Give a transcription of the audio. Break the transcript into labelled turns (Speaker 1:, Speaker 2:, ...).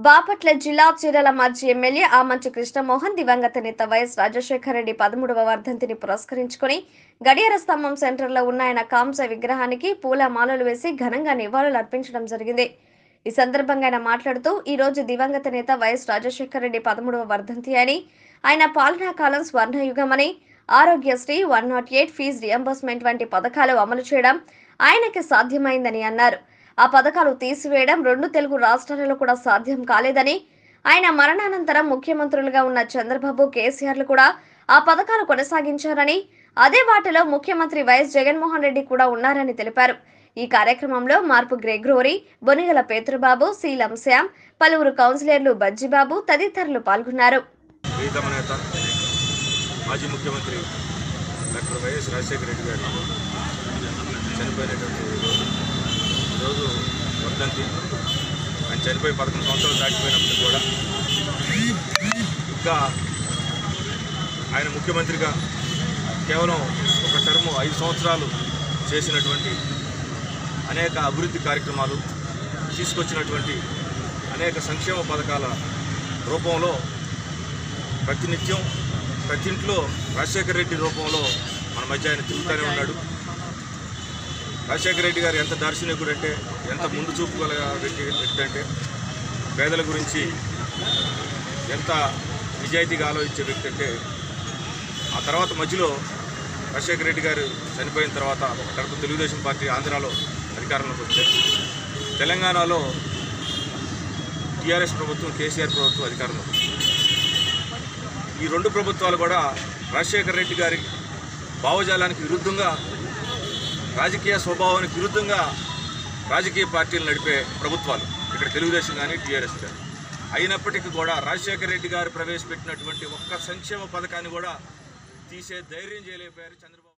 Speaker 1: బాపట్ల జిల్లా చీరల మాజీ ఎమ్మెల్యే ఆమంచి కృష్ణమోహన్ దివంగత నేత వైఎస్ రాజశేఖర రెడ్డి పదమూడవ వర్ధంతిని పురస్కరించుకుని గడియార స్తంభం సెంటర్లో ఉన్న ఆయన కాంస విగ్రహానికి పూల మాలలు వేసి ఘనంగా నివాళులు అర్పించడం జరిగింది ఈ సందర్భంగా ఆయన మాట్లాడుతూ ఈ రోజు దివంగత నేత వైఎస్ రాజశేఖర రెడ్డి పదమూడవ వర్ధంతి అని ఆయన పాలనా కాలం స్వర్ణయుగమని Aarogyasri one nought eight fee reimbursement వంటి పథకాలు అమలు చేయడం ఆయనకి సాధ్యమైందని అన్నారు ఆ పథకాలు తీసివేయడం రెండు తెలుగు రాష్ట్రాలలో కూడా సాధ్యం కాలేదని ఆయన మరణానంతరం ముఖ్యమంత్రులుగా ఉన్న చంద్రబాబు కేసీఆర్లు కూడా ఆ పథకాలు కొనసాగించారని అదే వాటిలో ముఖ్యమంత్రి వైఎస్ జగన్మోహన్ రెడ్డి కూడా ఉన్నారని తెలిపారు ఈ కార్యక్రమంలో మార్పు గ్రెగ్రోరీ బొనిగల పేతురుబాబు శీలం శ్యామ్ పలువురు కౌన్సిలర్లు బజ్జిబాబు తదితరులు పాల్గొన్నారు
Speaker 2: ప్రీతమ నేత మాజీ ముఖ్యమంత్రి డాక్టర్ వైఎస్ రాజశేఖర రెడ్డి గారు చనిపోయినటువంటి రోజు ఈరోజు వర్ధంతి ఆయన చనిపోయి పదకొండు సంవత్సరాలు దాటిపోయినప్పుడు కూడా ఇంకా ఆయన ముఖ్యమంత్రిగా కేవలం ఒక టర్మ్ ఐదు సంవత్సరాలు చేసినటువంటి అనేక అభివృద్ధి కార్యక్రమాలు తీసుకొచ్చినటువంటి అనేక సంక్షేమ పథకాల రూపంలో ప్రతినిత్యం ప్రతి ఇంట్లో రాజశేఖర రెడ్డి రూపంలో మన మధ్య ఆయన తిరుగుతూనే ఉన్నాడు రాజశేఖర రెడ్డి గారు ఎంత దార్శనికుడు అంటే ఎంత ముందు చూపు గల వ్యక్తి వ్యక్తి అంటే పేదల గురించి ఎంత నిజాయితీగా ఆలోచించే వ్యక్తి అంటే ఆ తర్వాత మధ్యలో రాజశేఖర రెడ్డి గారు చనిపోయిన తర్వాత ఒక తరపు తెలుగుదేశం పార్టీ ఆంధ్రాలో అధికారంలోకి వస్తే తెలంగాణలో టీఆర్ఎస్ ప్రభుత్వం కేసీఆర్ ప్రభుత్వం అధికారంలోకి వచ్చింది ఈ రెండు ప్రభుత్వాలు కూడా రాజశేఖర రెడ్డి గారి భావజాలానికి విరుద్ధంగా రాజకీయ స్వభావానికి విరుద్ధంగా రాజకీయ పార్టీలు నడిపే ప్రభుత్వాలు ఇక్కడ తెలుగుదేశం కానీ టీఆర్ఎస్ కానీ అయినప్పటికీ కూడా రాజశేఖర రెడ్డి గారు ప్రవేశపెట్టినటువంటి ఒక్క సంక్షేమ పథకాన్ని కూడా తీసే ధైర్యం చేయలేకపోయారు చంద్రబాబు